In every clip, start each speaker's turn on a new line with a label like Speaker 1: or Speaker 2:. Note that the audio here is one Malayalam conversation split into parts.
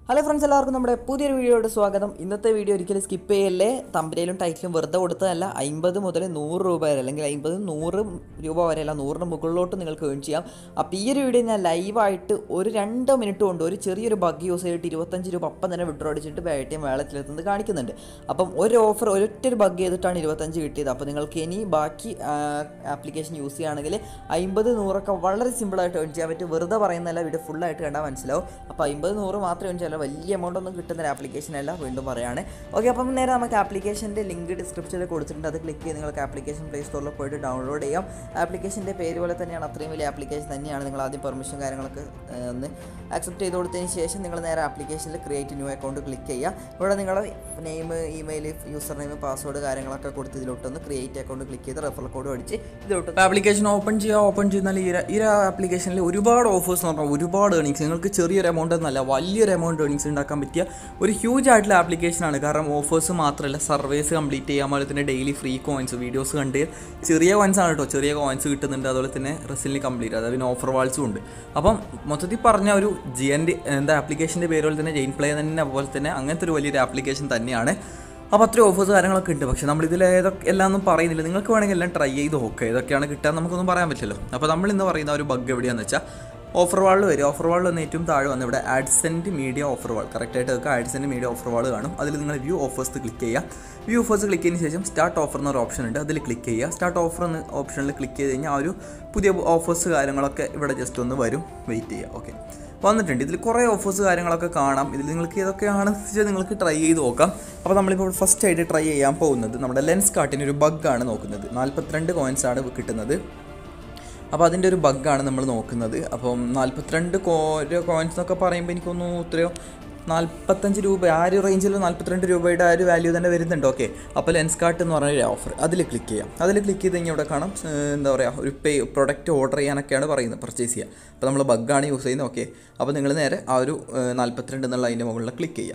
Speaker 1: ഹലോ ഫ്രണ്ട്സ് എല്ലാവർക്കും നമ്മുടെ പുതിയൊരു വീഡിയോയുടെ സ്വാഗതം ഇന്നത്തെ വീഡിയോ ഒരിക്കലും സ്കിപ്പ് ചെയ്യല്ലേ തമ്പരയിലും ടൈറ്റിലും വെറുതെ കൊടുത്തതല്ല അമ്പത് മുതൽ നൂറ് രൂപ വരെ അല്ലെങ്കിൽ അമ്പത് നൂറ് രൂപ വരെ അല്ല നൂറിന് മുകളിലോട്ട് നിങ്ങൾക്ക് ഏൺ ചെയ്യാം അപ്പോൾ ഈ ഒരു വീഡിയോ ഞാൻ ലൈവായിട്ട് ഒരു രണ്ട് മിനിറ്റ് കൊണ്ട് ഒരു ചെറിയൊരു ബഗ് യൂസ് ചെയ്തിട്ട് ഇരുപത്തഞ്ച് രൂപ അപ്പം തന്നെ വിഡ്രോ അടിച്ചിട്ട് പേ ടി എം വേളത്തിലെത്തുന്നത് കാണിക്കുന്നുണ്ട് അപ്പം ഒരു ഓഫർ ഒരൊറ്റ ഒരു ബഗ് ചെയ്തിട്ടാണ് ഇരുപത്തഞ്ച് കിട്ടിയത് അപ്പോൾ നിങ്ങൾക്ക് ഇനി ബാക്കി ആപ്ലിക്കേഷൻ യൂസ് ചെയ്യുകയാണെങ്കിൽ അമ്പത് നൂറൊക്കെ വളരെ സിമ്പിളായിട്ട് ഏൺ ചെയ്യാൻ പറ്റും വെറുതെ പറയുന്നതല്ല വീഡിയോ ഫുള്ളായിട്ട് കണ്ടാൽ മനസ്സിലാവും അപ്പോൾ അമ്പത് നൂറ് മാത്രമേ ഏൺ ചെയ്യാൻ വലിയ എമൗണ്ട് ഒന്നും കിട്ടുന്ന ഒരു ആപ്ലിക്കേഷൻ അല്ല വീണ്ടും പറയാണ് ഓക്കെ അപ്പം നേരെ നമുക്ക് ആപ്ലിക്കേഷൻ്റെ ലിങ്ക് ഡിസ്ക്രിപ്ഷനിൽ കൊടുത്തിട്ടുണ്ട് അത് ക്ലിക്ക് ചെയ്ത് നിങ്ങൾക്ക് ആപ്ലിക്കേഷൻ പ്ലേ സ്റ്റോറിൽ പോയിട്ട് ഡൗൺലോഡ് ചെയ്യാം ആപ്ലിക്കേഷൻ്റെ പേര് പോലെ തന്നെയാണ് അത്രയും വലിയ ആപ്ലിക്കേഷൻ തന്നെയാണ് നിങ്ങൾ ആദ്യം പെർമിഷൻ കാര്യങ്ങളൊക്കെ ഏഹ്, ഒന്ന് ആക്സെപ്റ്റ് ചെയ്ത് കൊടുത്തതിന് ശേഷം നിങ്ങൾ നേരെ ആപ്ലിക്കേഷനിൽ ക്രിയേറ്റ് ന്യൂ അക്കൗണ്ട് ക്ലിക്ക് ചെയ്യുക ഇവിടെ നിങ്ങളുടെ name email user name password കാര്യങ്ങളൊക്കെ കൊടുത്ത് ഇതിലോട്ടൊന്ന് ക്രിയേറ്റ് അക്കൗണ്ട് ക്ലിക്ക് ചെയ്ത് റെഫറൽ കോഡ് അടിച്ച് ഇതിലോട്ട് ആപ്ലിക്കേഷൻ ഓപ്പൺ ചെയ്യുക ഓപ്പൺ ചെയ്യുന്നാൽ ഈ ഒരു- ഈ ഒരു ആപ്ലിക്കേഷനിൽ ഒരുപാട് ഓഫേഴ്സ് എന്ന് പറഞ്ഞാൽ ഒരുപാട് ഏണിങ്സ് നിങ്ങൾക്ക് ചെറിയൊരു എമൗണ്ട് എന്നല്ല വലിയൊരു എമൗണ്ട് ഏണിങ്സ് ഉണ്ടാക്കാൻ പറ്റിയ ഒരു ഹ്യൂജ് ആയിട്ടുള്ള ആപ്ലിക്കേഷനാണ് കാരണം ഓഫേഴ്സ് മാത്രമല്ല സർവേസ് കംപ്ലീറ്റ് ചെയ്യാൻ പോലെ തന്നെ ഡെയിലി ഫ്രീ കോയിൻസ് വീഡിയോസ് കണ്ട് ചെറിയ കോയിൻസ് ആണ് കേട്ടോ ചെറിയ കോയിൻസ് കിട്ടുന്നുണ്ട് അതുപോലെ തന്നെ റെസിലിന് കംപ്ലീറ്റ് അതായത് പിന്നെ ഓഫർ വാൾസും ഉണ്ട് അപ്പം മൊത്തത്തിൽ പറഞ്ഞ ഒരു ജി എൻ്റെ എന്താ ആപ്ലിക്കേഷൻ്റെ പേര് പോലെ തന്നെ ജെയിൻ പ്ലേ തന്നെ അതുപോലെ തന്നെ അങ്ങനത്തെ ഒരു വലിയൊരു ആപ്ലിക്കേഷൻ തന്നെയാണ് അപ്പോൾ അത്രയും ഓഫേഴ്സ് കാര്യങ്ങളൊക്കെ ഉണ്ട് പക്ഷേ നമ്മളിതിൽ ഏതൊക്കെ എല്ലാം ഒന്നും പറയുന്നില്ല നിങ്ങൾക്ക് വേണമെങ്കിൽ എല്ലാം ട്രൈ ചെയ്ത് നോക്കുക ഏതൊക്കെയാണ് കിട്ടാൻ നമുക്കൊന്നും പറയാൻ പറ്റില്ലല്ലോ അപ്പോൾ നമ്മൾ ഇന്ന് പറയുന്ന ഒരു ബഗ് എവിടെയാണെന്ന് വെച്ചാൽ ഓഫർ വാളിൽ വരും ഓഫർ വാളിൽ വന്ന് ഏറ്റവും താഴെ വന്ന് ഇവിടെ ആഡ്സെൻറ്റ് മീഡിയ ഓഫർ വാൾ കറക്റ്റായിട്ട് വെക്കുക ആഡ്സെൻറ്റ് മീഡിയ ഓഫർ വാൾ കാണും അതിൽ നിങ്ങൾ വ്യൂ ഓഫേഴ്സ് ക്ലിക്ക് ചെയ്യുക വ്യൂ ഓഫേഴ്സ് ക്ലിക്ക് ചെയ്തതിന് ശേഷം സ്റ്റാർട്ട് ഓഫർ എന്നൊരു ഓപ്ഷൻ ഉണ്ട് അതിൽ ക്ലിക്ക് ചെയ്യുക സ്റ്റാർട്ട് ഓഫർ എന്ന ഓപ്ഷനിൽ ക്ലിക്ക് ചെയ്ത് കഴിഞ്ഞാൽ ആ ഒരു പുതിയ ഓഫേഴ്സ് കാര്യങ്ങളൊക്കെ ഇവിടെ ജസ്റ്റ് ഒന്ന് വരും വെയിറ്റ് ചെയ്യുക ഓക്കെ വന്നിട്ടുണ്ട് ഇതിൽ കുറേ ഓഫേഴ്സ് കാര്യങ്ങളൊക്കെ കാണാം ഇതിൽ നിങ്ങൾക്ക് ഏതൊക്കെയാണെന്ന് വെച്ചാൽ നിങ്ങൾക്ക് ട്രൈ ചെയ്ത് നോക്കാം അപ്പോൾ നമ്മളിപ്പോൾ ഫസ്റ്റ് ആയിട്ട് ട്രൈ ചെയ്യാൻ പോകുന്നത് നമ്മുടെ ലെൻസ് കാർട്ടിന് ഒരു ബഗ്ഗാണ് നോക്കുന്നത് നാൽപ്പത്തിരണ്ട് കോയിൻസ് ആണ് കിട്ടുന്നത് അപ്പോൾ അതിൻ്റെ ഒരു ബഗ്ഗാണ് നമ്മൾ നോക്കുന്നത് അപ്പം നാൽപ്പത്തിരണ്ട് കോ കോയിൻസ് എന്നൊക്കെ പറയുമ്പോൾ എനിക്കൊന്നു ഇത്രയോ നാൽപ്പത്തഞ്ച് രൂപ ആ ഒരു റേഞ്ചിൽ നാൽപ്പത്തിരണ്ട് രൂപയുടെ ആ ഒരു വാല്യൂ തന്നെ വരുന്നുണ്ട് ഓക്കെ അപ്പോൾ ലെൻസ് കാർട്ട് എന്ന് പറഞ്ഞ ഒരു ഓഫർ അതിൽ ക്ലിക്ക് ചെയ്യാം അതിൽ ക്ലിക്ക് ചെയ്ത് കഴിഞ്ഞാൽ ഇവിടെ കാണാം ഏഹ്, എന്താ പറയുക ഒരു പേ പ്രൊഡക്റ്റ് ഓർഡർ ചെയ്യാനൊക്കെയാണ് പറയുന്നത് പർച്ചേസ് ചെയ്യുക അപ്പോൾ നമ്മൾ ബഗ്ഗാണ് യൂസ് ചെയ്യുന്നത് ഓക്കെ അപ്പോൾ നിങ്ങൾ നേരെ ആ ഒരു ഏഹ്, നാൽപ്പത്തിരണ്ട് എന്നുള്ള അതിൻ്റെ മുകളിൽ ക്ലിക്ക് ചെയ്യാം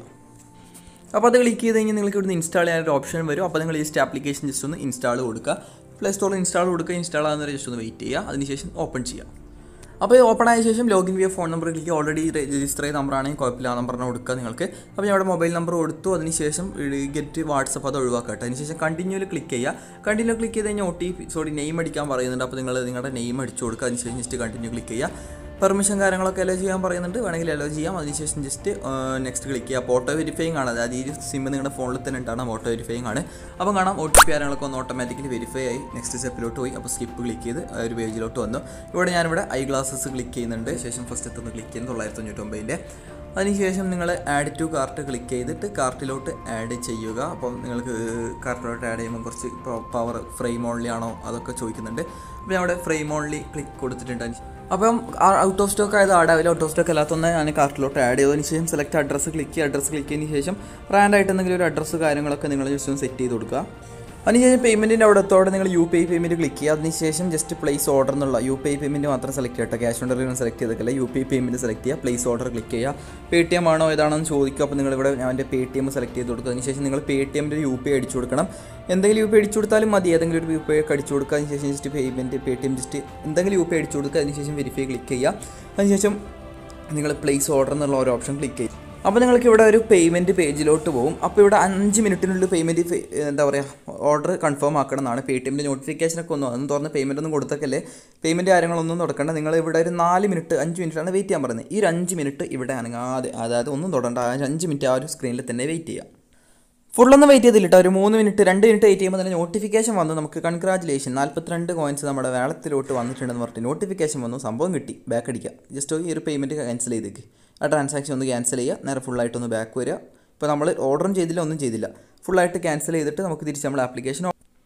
Speaker 1: അപ്പോൾ അത് ക്ലിക്ക് ചെയ്ത് കഴിഞ്ഞാൽ നിങ്ങൾക്ക് ഇവിടുന്ന് ഇൻസ്റ്റാൾ ചെയ്യാൻ ഒരു ഓപ്ഷൻ വരും അപ്പോൾ നിങ്ങൾ ജസ്റ്റ് ആപ്ലിക്കേഷൻ ജസ്റ്റ് ഒന്ന് ഇൻസ്റ്റാൾ കൊടുക്കുക പ്ലേ സ്റ്റോറിൽ ഇൻസ്റ്റാൾ കൊടുക്കുക ഇൻസ്റ്റാൾ ആകുന്നവരെ ജസ്റ്റ് ഒന്ന് വെയിറ്റ് ചെയ്യുക അതിനുശേഷം ഓപ്പൺ ചെയ്യുക അപ്പോൾ ഇത് ഓപ്പൺ ആയ ശേഷം login via phone number click already register ചെയ്ത നമ്പറാണെങ്കിൽ കുഴപ്പമില്ല ആ നമ്പറിനെ കൊടുക്കുക നിങ്ങൾക്ക് അപ്പോൾ ഞാൻ ഇവിടെ മൊബൈൽ നമ്പർ കൊടുത്തു അതിനുശേഷം ഗെറ്റ് വാട്സപ്പ് അത് ഒഴിവാക്കട്ടെ അതിനുശേഷം കണ്ടിന്യൂവിൽ ക്ലിക്ക് ചെയ്യുക കണ്ടിന്യൂ ക്ലിക്ക് ചെയ്ത് കഴിഞ്ഞാൽ O T P sorry name അടിക്കാൻ പറയുന്നുണ്ട് അപ്പോൾ നിങ്ങൾ നിങ്ങളുടെ നെയിം അടിച്ചു കൊടുക്കുക അതിനുശേഷം ജസ്റ്റ് കണ്ടിന്യൂ ക്ലിക്ക് ചെയ്യുക പെർമിഷൻ കാര്യങ്ങളൊക്കെ അലോ ചെയ്യാൻ പറയുന്നുണ്ട് വേണമെങ്കിൽ അലോ ചെയ്യാം അതിനുശേഷം ജസ്റ്റ് നെക്സ്റ്റ് ക്ലിക്ക് ചെയ്യുക ഓട്ടോ വെരിഫൈങ് ആണ് അതായത് ഈ സിം നിങ്ങളുടെ ഫോണിൽ തന്നെ ഉണ്ടാകുന്ന ഓട്ടോ വെരിഫൈങ് ആണ് അപ്പോൾ കാണാം ഒ ടി പി കാര്യങ്ങളൊക്കെ ഒന്ന് ഓട്ടോമാറ്റിക്കലി വെരിഫൈ ആയി നെക്സ്റ്റ് സ്റ്റെപ്പിലോട്ട് പോയി അപ്പോൾ സ്കിപ്പ് ക്ലിക്ക് ചെയ്ത് ആ ഒരു പേജിലോട്ട് വന്നു ഇവിടെ ഞാനിവിടെ ഐ ഗ്ലാസസ് ക്ലിക്ക് ചെയ്യുന്നുണ്ട് ശേഷം ഫസ്റ്റ് എത്തുന്ന ക്ലിക്ക് ചെയ്യുന്നത് തൊള്ളായിരത്തി തൊണ്ണൂറ്റൊമ്പതിൻ്റെ അതിനുശേഷം നിങ്ങൾ ആഡ് ടു കാർട്ട് ക്ലിക്ക് ചെയ്തിട്ട് കാർട്ടിലോട്ട് ആഡ് ചെയ്യുക അപ്പം നിങ്ങൾക്ക് കാർട്ടിലോട്ട് ആഡ് ചെയ്യുമ്പോൾ കുറച്ച് പവർ ഫ്രെയിം ഓൺലി ആണോ അതൊക്കെ ചോദിക്കുന്നുണ്ട് അപ്പോൾ ഞാൻ അവിടെ ഫ്രെയിം ഓൺലി ക്ലിക്ക് കൊടുത്തിട്ടുണ്ട് അപ്പം ഔട്ട് ഓഫ് സ്റ്റോക്ക് ആയത് ആഡ് ആവില്ല ഔട്ട് ഓഫ് സ്റ്റോക്ക് അല്ലാത്തൊന്ന് ഞാൻ കാർട്ടിലോട്ട് ആഡ് ചെയ്തതിന് ശേഷം സെലക്ട് അഡ്രസ്സ് ക്ലിക്ക് ചെയ്യുക അഡ്രസ്സ് ക്ലിക്ക് ചെയ്തതിന് ശേഷം റാൻഡായിട്ട് എന്തെങ്കിലും ഒരു അഡ്രസ്സ് കാര്യങ്ങളൊക്കെ നിങ്ങൾ ജസ്റ്റ് ഒന്ന് സെറ്റ് ചെയ്ത് കൊടുക്കുക അതിനുശേഷം പേയ്മെൻറ്റിൻ്റെ അവിടെ എത്തോടെ നിങ്ങൾ U P I payment click ചെയ്യുക അതിനുശേഷം ജസ്റ്റ് പ്ലേസ് ഓർഡർ എന്നുള്ള യു പി ഐ പേയ്മെൻറ്റ് മാത്രം സെലക്ട് ചെയ്യട്ടെ ക്യാഷ് ഓൺ ഡെലിവറി സെലക്ട് ചെയ്തേക്കല്ല U P I payment select ചെയ്യുക പ്ലേസ് ഓർഡർ ക്ലിക്ക് ചെയ്യുക പേ ടി എം ആണോ ഏതാണെന്ന് ചോദിക്കുക അപ്പോൾ നിങ്ങൾ ഇവിടെ ഞാൻ എൻ്റെ പേ ടി എം സെലക്ട് ചെയ്ത് കൊടുക്കുക അതിനുശേഷം നിങ്ങൾ പേ ടി എമ്മിൻ്റെ യു പി ഐ അടിച്ചു കൊടുക്കണം എന്തെങ്കിലും യു പി ഐ അടിച്ചു കൊടുത്താലും മതി ഏതെങ്കിലും ഒരു യു പി ഐ ഒക്കെ അടിച്ചു കൊടുക്കുക അതിനുശേഷം just payment Paytm just എന്തെങ്കിലും യു പി ഐ അടിച്ചു കൊടുക്കുക അതിനുശേഷം വെരിഫൈ ക്ലിക്ക് ചെയ്യുക അതിനുശേഷം നിങ്ങൾ പ്ലേസ് ഓർഡർ എന്നുള്ള ഒരു ഓപ്ഷൻ ക്ലിക്ക് ചെയ്യും അപ്പോൾ നിങ്ങൾക്ക് ഇവിടെ ഒരു പേയ്മെൻറ്റ് പേജിലോട്ട് പോകും അപ്പോൾ ഇവിടെ അഞ്ച് മിനിറ്റിനുള്ളിൽ പേയ്മെൻറ്റ് എന്താ പറയുക ഓർഡർ കൺഫേം ആക്കണം എന്നാണ് പേ ടി എമ്മിൻ്റെ നോട്ടിഫിക്കേഷനൊക്കെ ഒന്നും അതൊന്നും തുറന്ന് പേയ്മെൻ്റ് ഒന്നും കൊടുത്തേക്കല്ലേ പേയ്മെൻറ്റ് കാര്യങ്ങളൊന്നും തുടക്കണ്ട നിങ്ങൾ ഇവിടെ ഒരു നാല് മിനിറ്റ് അഞ്ച് മിനിറ്റാണ് വെയിറ്റ് ചെയ്യാൻ പറയുന്നത് ഈ ഒരു അഞ്ച് മിനിറ്റ് ഇവിടെ അനങ്ങാതെ അതായത് ഒന്നും തൊടണ്ട ആ അഞ്ച് മിനിറ്റ് ആ ഒരു സ്ക്രീനിൽ തന്നെ വെയിറ്റ് ചെയ്യുക ഫുള്ളൊന്നും വെയിറ്റ് ചെയ്തില്ല കേട്ടോ ഒരു മൂന്ന് മിനിറ്റ് രണ്ട് മിനിറ്റ് വെയിറ്റ് ചെയ്യുമ്പോൾ തന്നെ നോട്ടിഫിക്കേഷൻ വന്നു നമുക്ക് കൺഗ്രാജുലേഷൻ നാൽപ്പത്തിരണ്ട് കോയിൻസ് നമ്മുടെ വേളത്തിലോട്ട് വന്നിട്ടുണ്ടെന്ന് പറഞ്ഞിട്ട് നോട്ടിഫിക്കേഷൻ വന്നു സംഭവം കിട്ടി ബാക്ക് അടിക്കുക ജസ്റ്റ് ഈ ഒരു പേയ്മെൻറ്റ് ക്യാൻസൽ ചെയ്തേക്ക് ആ ട്രാൻസാക്ഷൻ ഒന്ന് ക്യാൻസൽ ചെയ്യുക നേരെ ഫുള്ളായിട്ടൊന്ന് ബാക്ക് വരിക ഇപ്പോൾ നമ്മൾ ഓർഡറും ചെയ്തില്ല ഒന്നും ചെയ്തില്ല ഫുള്ളായിട്ട് ക്യാൻസൽ ചെയ്തിട്ട് നമുക്ക് തിരിച്ച് നമ്മൾ ആപ്ലിക്കേഷൻ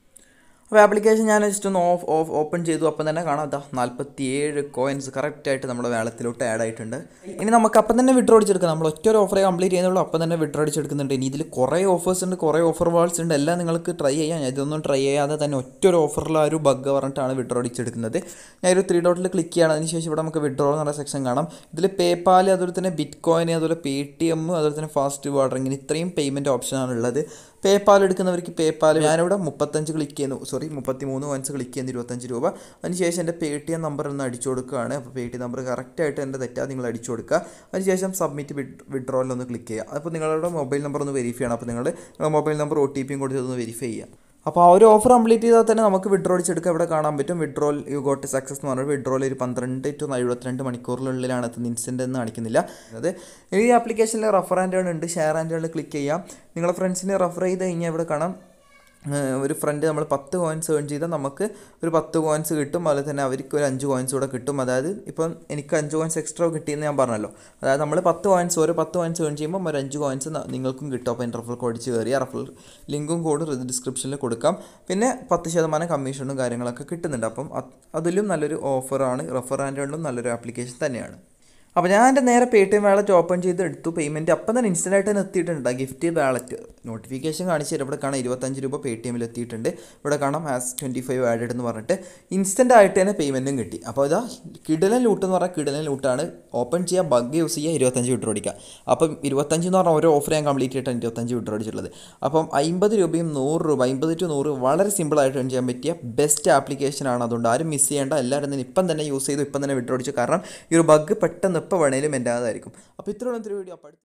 Speaker 1: അപ്പോൾ ആപ്ലിക്കേഷൻ ഞാൻ ജസ്റ്റ് ഒന്ന് ഓഫ് ഓഫ് ഓപ്പൺ ചെയ്തു അപ്പം തന്നെ കാണാം അതാ നാൽപ്പത്തി ഏഴ് കോയിൻസ് കറക്റ്റായിട്ട് നമ്മുടെ വേളത്തിലോട്ട് ആഡ് ആയിട്ടുണ്ട് ഇനി നമുക്ക് അപ്പം തന്നെ വിഡ്രോ അടിച്ചെടുക്കാം നമ്മൾ ഒറ്റ ഒരു ഓഫറെ കംപ്ലീറ്റ് ചെയ്യുന്നുള്ളൂ അപ്പം തന്നെ വിഡ്രോ അടിച്ചെടുക്കുന്നുണ്ട് ഇനി ഇതിൽ കുറേ ഓഫേഴ്സ് ഉണ്ട് കുറേ ഓഫർ വാൾസ് ഉണ്ട് എല്ലാം നിങ്ങൾക്ക് ട്രൈ ചെയ്യാം ഞാൻ ഇതൊന്നും ട്രൈ ചെയ്യാതെ തന്നെ ഒറ്റ ഒരു ഓഫറിൽ ആ ഒരു ബഗ് പറഞ്ഞിട്ടാണ് വിഡ്രോ അടിച്ചെടുക്കുന്നത് ഞാൻ ഒരു ത്രീ ഡോട്ടിൽ ക്ലിക്ക് ചെയ്യണം അതിന് ശേഷം ഇവിടെ നമുക്ക് വിഡ്രോ എന്ന് പറഞ്ഞ സെക്ഷൻ കാണാം ഇതിൽ പേപ്പാൽ അതുപോലെ തന്നെ ബിറ്റ് കോയിൻ അതുപോലെ പേ ടി എം അതുപോലെ തന്നെ ഫാസ്റ്റ് വാട്ടർ ഇങ്ങനെ ഇത്രയും പേയ്മെൻറ്റ് ഓപ്ഷനാണ് ഉള്ളത് പേപ്പാൽ എടുക്കുന്നവർക്ക് പേപ്പാൽ ഞാനിവിടെ മുപ്പത്തഞ്ച് ക്ലിക്ക് ചെയ്യുന്നു സോറി മുപ്പത്തി മൂന്ന് കോയിൻസ് ക്ലിക്ക് ചെയ്യുന്ന ഇരുപത്തഞ്ച് രൂപ അതിനുശേഷം എൻ്റെ പേ ടി എം നമ്പർ ഒന്ന് അടിച്ചു കൊടുക്കുകയാണ് അപ്പോൾ പേ ടി എം നമ്പർ കറക്റ്റായിട്ട് എൻ്റെ തെറ്റാ നിങ്ങൾ അടിച്ചു കൊടുക്കുക അതിനുശേഷം സബ്മിറ്റ് വിഡ്രോയിൽ ഒന്ന് ക്ലിക്ക് ചെയ്യുക അപ്പോൾ നിങ്ങളുടെ മൊബൈൽ നമ്പർ ഒന്ന് വെരിഫൈ ചെയ്യണം അപ്പോൾ നിങ്ങളുടെ മൊബൈൽ നമ്പർ ഒ ടി പിയും കൊടുത്ത് ഒന്ന് വെരിഫൈ ചെയ്യുക അപ്പോൾ ആ ഒരു ഓഫർ കംപ്ലീറ്റ് ചെയ്താൽ തന്നെ നമുക്ക് വിഡ്രോ അടിച്ചെടുക്കുക ഇവിടെ കാണാൻ പറ്റും വിഡ്രോൽ യു ഗോട്ട് സക്സസ് എന്ന് പറഞ്ഞാൽ വിഡ്രോയിൽ ഒരു പന്ത്രണ്ട് ടു എഴുപത്തിരണ്ട് മണിക്കൂറിനുള്ളിലാണ് എത്തുന്നത് ഇൻസ്റ്റൻ്റ് എന്ന് കാണിക്കുന്നില്ല അത് ഈ ആപ്ലിക്കേഷനിൽ റഫർ ആൻഡ് ഉണ്ട് ഷെയർ ആൻഡ് ക്ലിക്ക് ചെയ്യാം നിങ്ങളെ ഫ്രണ്ട്സിനെ റഫർ ചെയ്ത് കഴിഞ്ഞാൽ ഇവിടെ കാണാം ഏഹ് ഒരു ഫ്രണ്ട് നമ്മൾ പത്ത് കോയിൻസ് ഏൺ ചെയ്താൽ നമുക്ക് ഒരു പത്ത് കോയിൻസ് കിട്ടും അതുപോലെ തന്നെ അവർക്ക് ഒരു അഞ്ച് കോയിൻസ് കൂടെ കിട്ടും അതായത് ഇപ്പം എനിക്ക് അഞ്ച് കോയിൻസ് എക്സ്ട്രാ കിട്ടിയെന്ന് ഞാൻ പറഞ്ഞല്ലോ അതായത് നമ്മൾ പത്ത് കോയിൻസ് ഓരോ പത്ത് കോയിൻസ് ഏൺ ചെയ്യുമ്പോൾ ഒരു അഞ്ച് കോയിൻസ് നിങ്ങൾക്കും കിട്ടും അപ്പോൾ എൻ്റെ റഫൽ കോഡിച്ച് കയറി ആ റഫൽ ലിങ്കും കോഡ് ഡിസ്ക്രിപ്ഷനിൽ കൊടുക്കാം പിന്നെ പത്ത് ശതമാനം കമ്മീഷനും കാര്യങ്ങളൊക്കെ കിട്ടുന്നുണ്ട് അപ്പം അത് അതിലും നല്ലൊരു ഓഫറാണ് റഫർ ആൻഡ് നല്ലൊരു ആപ്ലിക്കേഷൻ തന്നെയാണ് അപ്പോൾ ഞാൻ എൻ്റെ നേരെ Paytm wallet open ചെയ്ത് എടുത്തു പേയ്മെൻറ്റ് അപ്പം തന്നെ ഇൻസ്റ്റൻ്റ് ആയിട്ട് തന്നെ എത്തിയിട്ടുണ്ട് ഗിഫ്റ്റ് വാലറ്റ് നോട്ടിഫിക്കേഷൻ കാണിച്ചു തരും ഇവിടെ കാണാം ഇരുപത്തഞ്ച് രൂപ പേ ടി എമ്മിൽ എത്തിയിട്ടുണ്ട് ഇവിടെ കാണാം ആസ് ട്വൻറ്റി ഫൈവ് ആഡഡ് എന്ന് പറഞ്ഞിട്ട് ഇൻസ്റ്റൻ്റ് ആയിട്ട് തന്നെ പേയ്മെൻറ്റും കിട്ടി അപ്പോൾ ഇതാ കിടലൻ ലൂട്ട് എന്ന് പറഞ്ഞാൽ കിടലൻ ലൂട്ടാണ് ഓപ്പൺ ചെയ്യുക ബഗ് യൂസ് ചെയ്യുക ഇരുപത്തഞ്ച് വിഡ്രോ അടിക്കുക അപ്പം ഇരുപത്തഞ്ച് എന്ന് പറഞ്ഞാൽ ഓരോ ഓഫർ ഞാൻ കംപ്ലീറ്റ് ചെയ്തിട്ടാണ് ഇരുപത്തഞ്ച് വിഡ്രോ അടിച്ചിട്ടുള്ളത് അപ്പം അമ്പത് രൂപയും നൂറ് രൂപ അമ്പത് ടു നൂറ് വളരെ സിമ്പിളായിട്ട് earn ചെയ്യാൻ പറ്റിയ ബെസ്റ്റ് ആപ്ലിക്കേഷനാണ് അതുകൊണ്ട് ആരും മിസ് ചെയ്യേണ്ട എല്ലാവരും തന്നെ ഇപ്പം തന്നെ യൂസ് ചെയ്തു ഇപ്പം തന്നെ വിഡ്രോ അടിച്ചു കാരണം ഈ ഒരു ബഗ് പെട്ടെന്ന് എപ്പോൾ വേണേലും എൻ്റെ അതായിരിക്കും അപ്പോൾ ഇത്രയുള്ള ഒരു വീഡിയോ അപ്പോൾ